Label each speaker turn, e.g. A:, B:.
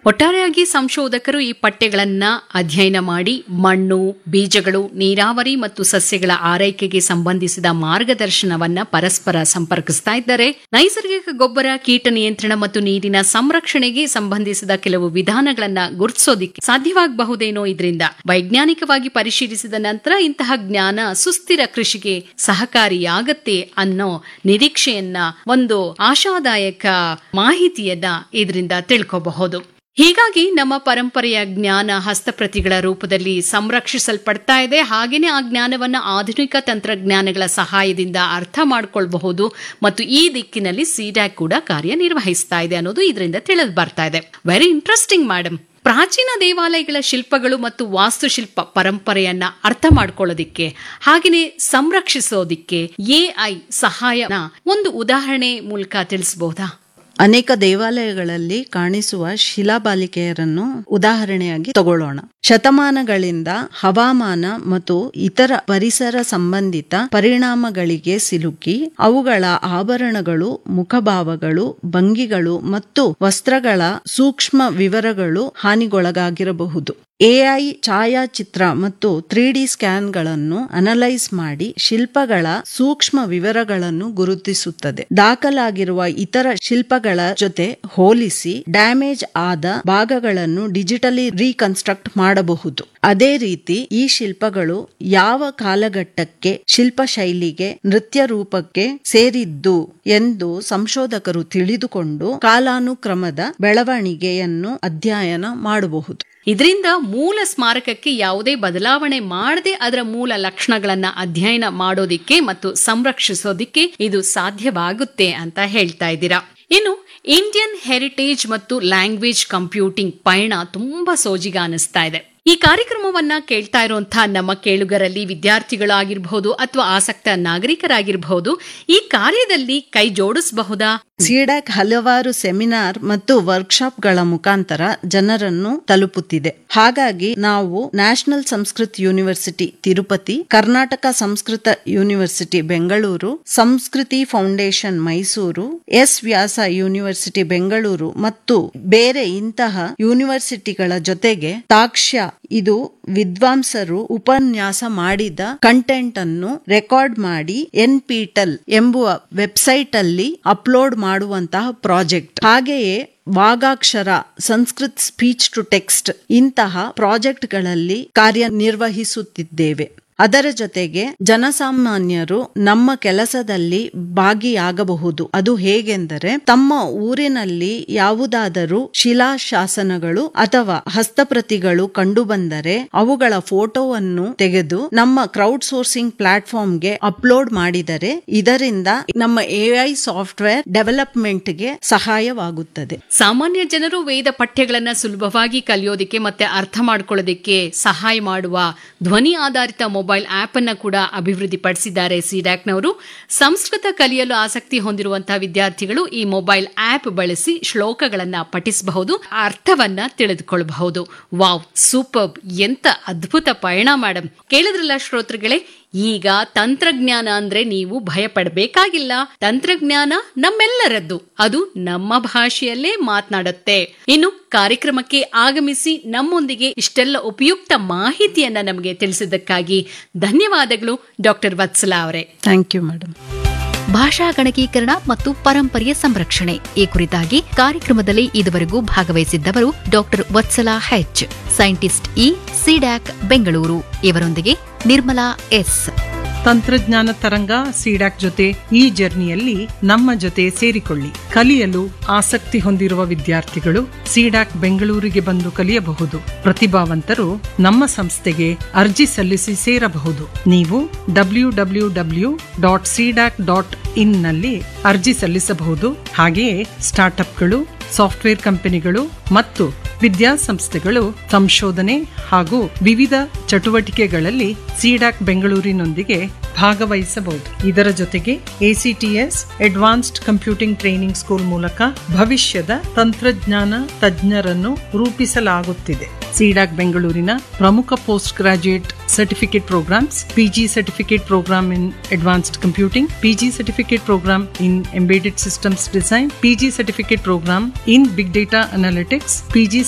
A: ಒಟ್ಟಾರೆಯಾಗಿ ಸಂಶೋಧಕರು ಈ ಪಠ್ಯಗಳನ್ನ ಅಧ್ಯಯನ ಮಾಡಿ ಮಣ್ಣು ಬೀಜಗಳು ನೀರಾವರಿ ಮತ್ತು ಸಸ್ಯಗಳ ಆರೈಕೆಗೆ ಸಂಬಂಧಿಸಿದ ಮಾರ್ಗದರ್ಶನವನ್ನ ಪರಸ್ಪರ ಸಂಪರ್ಕಿಸ್ತಾ ಇದ್ದಾರೆ ನೈಸರ್ಗಿಕ ಗೊಬ್ಬರ ಕೀಟ ನಿಯಂತ್ರಣ ಮತ್ತು ನೀರಿನ ಸಂರಕ್ಷಣೆಗೆ ಸಂಬಂಧಿಸಿದ ಕೆಲವು ವಿಧಾನಗಳನ್ನ ಗುರುತಿಸೋದಿಕ್ಕೆ ಸಾಧ್ಯವಾಗಬಹುದೇನೋ ಇದರಿಂದ ವೈಜ್ಞಾನಿಕವಾಗಿ ಪರಿಶೀಲಿಸಿದ ನಂತರ ಇಂತಹ ಜ್ಞಾನ ಸುಸ್ಥಿರ ಕೃಷಿಗೆ ಸಹಕಾರಿಯಾಗತ್ತೆ ಅನ್ನೋ ನಿರೀಕ್ಷೆಯನ್ನ ಒಂದು ಆಶಾದಾಯಕ ಮಾಹಿತಿಯನ್ನ ಇದರಿಂದ ತಿಳ್ಕೋಬಹುದು ಹೀಗಾಗಿ ನಮ್ಮ ಪರಂಪರೆಯ ಜ್ಞಾನ ಹಸ್ತಪ್ರತಿಗಳ ರೂಪದಲ್ಲಿ ಸಂರಕ್ಷಿಸಲ್ಪಡ್ತಾ ಇದೆ ಹಾಗೇನೆ ಆ ಜ್ಞಾನವನ್ನ ಆಧುನಿಕ ತಂತ್ರಜ್ಞಾನಗಳ ಸಹಾಯದಿಂದ ಅರ್ಥ ಮಾಡ್ಕೊಳ್ಬಹುದು ಮತ್ತು ಈ ದಿಕ್ಕಿನಲ್ಲಿ ಸಿಡ್ಯಾಕ್ ಕೂಡ ಕಾರ್ಯನಿರ್ವಹಿಸ್ತಾ ಇದೆ ಅನ್ನೋದು ಇದರಿಂದ ತಿಳಿದು ಬರ್ತಾ ಇದೆ ವೆರಿ ಇಂಟ್ರೆಸ್ಟಿಂಗ್ ಮೇಡಮ್ ಪ್ರಾಚೀನ ದೇವಾಲಯಗಳ ಶಿಲ್ಪಗಳು ಮತ್ತು ವಾಸ್ತುಶಿಲ್ಪ ಪರಂಪರೆಯನ್ನ ಅರ್ಥ ಮಾಡ್ಕೊಳ್ಳೋದಿಕ್ಕೆ ಹಾಗೆಯೇ ಸಂರಕ್ಷಿಸೋದಿಕ್ಕೆ ಎಐ ಸಹಾಯನ ಒಂದು ಉದಾಹರಣೆ ಮೂಲಕ ತಿಳಿಸಬಹುದಾ
B: ಅನೇಕ ದೇವಾಲಯಗಳಲ್ಲಿ ಕಾಣಿಸುವ ಶಿಲಾಬಾಲಿಕೆಯರನ್ನು ಉದಾಹರಣೆಯಾಗಿ ತಗೊಳ್ಳೋಣ ಶತಮಾನಗಳಿಂದ ಹವಾಮಾನ ಮತ್ತು ಇತರ ಪರಿಸರ ಸಂಬಂಧಿತ ಪರಿಣಾಮಗಳಿಗೆ ಸಿಲುಕಿ ಅವುಗಳ ಆಭರಣಗಳು ಮುಖಭಾವಗಳು ಭಂಗಿಗಳು ಮತ್ತು ವಸ್ತ್ರಗಳ ಸೂಕ್ಷ್ಮ ವಿವರಗಳು ಹಾನಿಗೊಳಗಾಗಿರಬಹುದು ಎಐ ಛಾಯಾಚಿತ್ರ ಮತ್ತು ತ್ರೀ ಡಿ ಸ್ಕ್ಯಾನ್ಗಳನ್ನು ಅನಲೈಸ್ ಮಾಡಿ ಶಿಲ್ಪಗಳ ಸೂಕ್ಷ್ಮ ವಿವರಗಳನ್ನು ಗುರುತಿಸುತ್ತದೆ ದಾಖಲಾಗಿರುವ ಇತರ ಶಿಲ್ಪಗಳ ಜೊತೆ ಹೋಲಿಸಿ ಡ್ಯಾಮೇಜ್ ಆದ ಭಾಗಗಳನ್ನು ಡಿಜಿಟಲಿ ರೀಕನ್ಸ್ಟ್ರಕ್ಟ್ ಮಾಡಬಹುದು ಅದೇ ರೀತಿ ಈ ಶಿಲ್ಪಗಳು ಯಾವ ಕಾಲಘಟ್ಟಕ್ಕೆ ಶಿಲ್ಪ ಶೈಲಿಗೆ ನೃತ್ಯ ರೂಪಕ್ಕೆ ಸೇರಿದ್ದು ಎಂದು ಸಂಶೋಧಕರು ತಿಳಿದುಕೊಂಡು ಕಾಲಾನುಕ್ರಮದ ಬೆಳವಣಿಗೆಯನ್ನು ಅಧ್ಯಯನ ಮಾಡಬಹುದು
A: ಇದರಿಂದ ಮೂಲ ಸ್ಮಾರಕಕ್ಕೆ ಯಾವುದೇ ಬದಲಾವಣೆ ಮಾಡದೆ ಅದರ ಮೂಲ ಲಕ್ಷಣಗಳನ್ನ ಅಧ್ಯಯನ ಮಾಡೋದಿಕ್ಕೆ ಮತ್ತು ಸಂರಕ್ಷಿಸೋದಿಕ್ಕೆ ಇದು ಸಾಧ್ಯವಾಗುತ್ತೆ ಅಂತ ಹೇಳ್ತಾ ಇದ್ದೀರಾ ಇನ್ನು ಇಂಡಿಯನ್ ಹೆರಿಟೇಜ್ ಮತ್ತು ಲ್ಯಾಂಗ್ವೇಜ್ ಕಂಪ್ಯೂಟಿಂಗ್ ಪಯಣ ತುಂಬಾ ಸೋಜಿಗ ಅನಿಸ್ತಾ ಇದೆ ಈ ಕಾರ್ಯಕ್ರಮವನ್ನ ಕೇಳ್ತಾ ಇರುವಂತಹ ನಮ್ಮ ಕೇಳುಗರಲ್ಲಿ ವಿದ್ಯಾರ್ಥಿಗಳಾಗಿರ್ಬಹುದು ಅಥವಾ ಆಸಕ್ತ ನಾಗರಿಕರಾಗಿರಬಹುದು ಈ ಕಾರ್ಯದಲ್ಲಿ ಕೈ ಜೋಡಿಸಬಹುದಾ
B: ಸಿಡಾಕ್ ಹಲವಾರು ಸೆಮಿನಾರ್ ಮತ್ತು ವರ್ಕ್ಶಾಪ್ಗಳ ಮುಖಾಂತರ ಜನರನ್ನು ತಲುಪುತ್ತಿದೆ ಹಾಗಾಗಿ ನಾವು national Sanskrit university Tirupati Karnataka Sanskrit university Bengaluru Samskriti foundation Mysuru S Vyasa university Bengaluru ಮತ್ತು ಬೇರೆ ಇಂತಹ ಯೂನಿವರ್ಸಿಟಿಗಳ ಜೊತೆಗೆ ತಾಕ್ಷ್ಯ ಇದು ವಿದ್ವಾಂಸರು ಉಪನ್ಯಾಸ ಮಾಡಿದ ಕಂಟೆಂಟ್ ಅನ್ನು ರೆಕಾರ್ಡ್ ಮಾಡಿ ಎನ್ ಪಿಟಲ್ ಎಂಬುವ ವೆಬ್ಸೈಟ್ ಅಲ್ಲಿ ಅಪ್ಲೋಡ್ ಮಾಡುವಂತಹ ಪ್ರಾಜೆಕ್ಟ್ ಹಾಗೆಯೇ Vagakshara Sanskrit speech to text ಇಂತಹ ಪ್ರಾಜೆಕ್ಟ್ಗಳಲ್ಲಿ ಕಾರ್ಯನಿರ್ವಹಿಸುತ್ತಿದ್ದೇವೆ ಅದರ ಜೊತೆಗೆ ಜನಸಾಮಾನ್ಯರು ನಮ್ಮ ಕೆಲಸದಲ್ಲಿ ಭಾಗಿಯಾಗಬಹುದು ಅದು ಹೇಗೆಂದರೆ ತಮ್ಮ ಊರಿನಲ್ಲಿ ಯಾವುದಾದರೂ ಶಿಲಾಶಾಸನಗಳು ಅಥವಾ ಹಸ್ತಪ್ರತಿಗಳು ಕಂಡುಬಂದರೆ ಅವುಗಳ ಫೋಟೋವನ್ನು ತೆಗೆದು ನಮ್ಮ ಕ್ರೌಡ್ ಸೋರ್ಸಿಂಗ್ ಪ್ಲಾಟ್ಫಾರ್ಮ್ಗೆ ಅಪ್ಲೋಡ್ ಮಾಡಿದರೆ ಇದರಿಂದ ನಮ್ಮ ಎಐ ಸಾಫ್ಟ್ವೇರ್ ಡೆವಲಪ್ಮೆಂಟ್ಗೆ ಸಹಾಯವಾಗುತ್ತದೆ
A: ಸಾಮಾನ್ಯ ಜನರು ವೇದ ಪಠ್ಯಗಳನ್ನ ಸುಲಭವಾಗಿ ಕಲಿಯೋದಿಕ್ಕೆ ಮತ್ತೆ ಅರ್ಥ ಮಾಡ್ಕೊಳ್ಳೋದಿಕ್ಕೆ ಸಹಾಯ ಮಾಡುವ ಧ್ವನಿ ಆಧಾರಿತ ಮೊಬೈಲ್ ಆಪ್ ಅನ್ನ ಕೂಡ ಅಭಿವೃದ್ಧಿಪಡಿಸಿದ್ದಾರೆ ಸಿಡ್ಯಾಕ್ನವರು ಸಂಸ್ಕೃತ ಕಲಿಯಲು ಆಸಕ್ತಿ ಹೊಂದಿರುವಂತಹ ವಿದ್ಯಾರ್ಥಿಗಳು ಈ ಮೊಬೈಲ್ ಆಪ್ ಬಳಸಿ ಶ್ಲೋಕಗಳನ್ನ ಪಠಿಸಬಹುದು ಅರ್ಥವನ್ನ ತಿಳಿದುಕೊಳ್ಳಬಹುದು ವಾವ್ ಸೂಪರ್ ಎಂತ ಅದ್ಭುತ ಪಯಣ ಮೇಡಮ್ ಕೇಳಿದ್ರಲ್ಲ ಶ್ರೋತೃಗಳೇ ಈಗ ತಂತ್ರಜ್ಞಾನ ಅಂದ್ರೆ ನೀವು ಭಯ ಪಡಬೇಕಾಗಿಲ್ಲ ತಂತ್ರಜ್ಞಾನ ನಮ್ಮೆಲ್ಲರದ್ದು ಅದು ನಮ್ಮ ಭಾಷೆಯಲ್ಲೇ ಮಾತನಾಡುತ್ತೆ ಇನ್ನು ಕಾರ್ಯಕ್ರಮಕ್ಕೆ ಆಗಮಿಸಿ ನಮ್ಮೊಂದಿಗೆ ಇಷ್ಟೆಲ್ಲ ಉಪಯುಕ್ತ ಮಾಹಿತಿಯನ್ನ ನಮಗೆ ತಿಳಿಸಿದ್ದಕ್ಕಾಗಿ ಧನ್ಯವಾದಗಳು ಡಾಕ್ಟರ್ ವತ್ಸಲಾ ಅವರೇ
B: ಥ್ಯಾಂಕ್ ಯು ಮೇಡಮ್
C: ಭಾಷಾ ಗಣಕೀಕರಣ ಮತ್ತು ಪರಂಪರೆಯ ಸಂರಕ್ಷಣೆ ಈ ಕುರಿತಾಗಿ ಕಾರ್ಯಕ್ರಮದಲ್ಲಿ ಇದುವರೆಗೂ ಭಾಗವಹಿಸಿದ್ದವರು doctor Vatsala H scientist E CDAC Bengaluru ಇವರೊಂದಿಗೆ ನಿರ್ಮಲಾ ಎಸ್
D: ತಂತ್ರಜ್ಞಾನ ತರಂಗ ಸಿಡಾಕ್ ಜೊತೆ ಈ ಜರ್ನಿಯಲ್ಲಿ ನಮ್ಮ ಜೊತೆ ಸೇರಿಕೊಳ್ಳಿ ಕಲಿಯಲು ಆಸಕ್ತಿ ಹೊಂದಿರುವ ವಿದ್ಯಾರ್ಥಿಗಳು ಸಿಡಾಕ್ ಬೆಂಗಳೂರಿಗೆ ಬಂದು ಕಲಿಯಬಹುದು ಪ್ರತಿಭಾವಂತರು ನಮ್ಮ ಸಂಸ್ಥೆಗೆ ಅರ್ಜಿ ಸಲ್ಲಿಸಿ ಸೇರಬಹುದು ನೀವು W W W dot CDAC dot in ನಲ್ಲಿ ಅರ್ಜಿ ಸಲ್ಲಿಸಬಹುದು ಹಾಗೆಯೇ ಸ್ಟಾರ್ಟ್ಅಪ್ಗಳು ಸಾಫ್ಟ್ವೇರ್ ಕಂಪನಿಗಳು ಮತ್ತು ವಿದ್ಯಾಸಂಸ್ಥೆಗಳು ಸಂಶೋಧನೆ ಹಾಗೂ ವಿವಿಧ ಚಟುವಟಿಕೆಗಳಲ್ಲಿ ಸಿಡಾಕ್ ಬೆಂಗಳೂರಿನೊಂದಿಗೆ ಭಾಗವಹಿಸಬಹುದು ಇದರ ಜೊತೆಗೆ ACTS advanced computing training school ಮೂಲಕ ಭವಿಷ್ಯದ ತಂತ್ರಜ್ಞಾನ ತಜ್ಞರನ್ನು ರೂಪಿಸಲಾಗುತ್ತಿದೆ ಸಿಡಾಕ್ ಬೆಂಗಳೂರಿನ ಪ್ರಮುಖ post graduate certificate programmes PG certificate programme in advanced computing PG certificate programme in embedded systems design PG certificate programme in big data analytics PG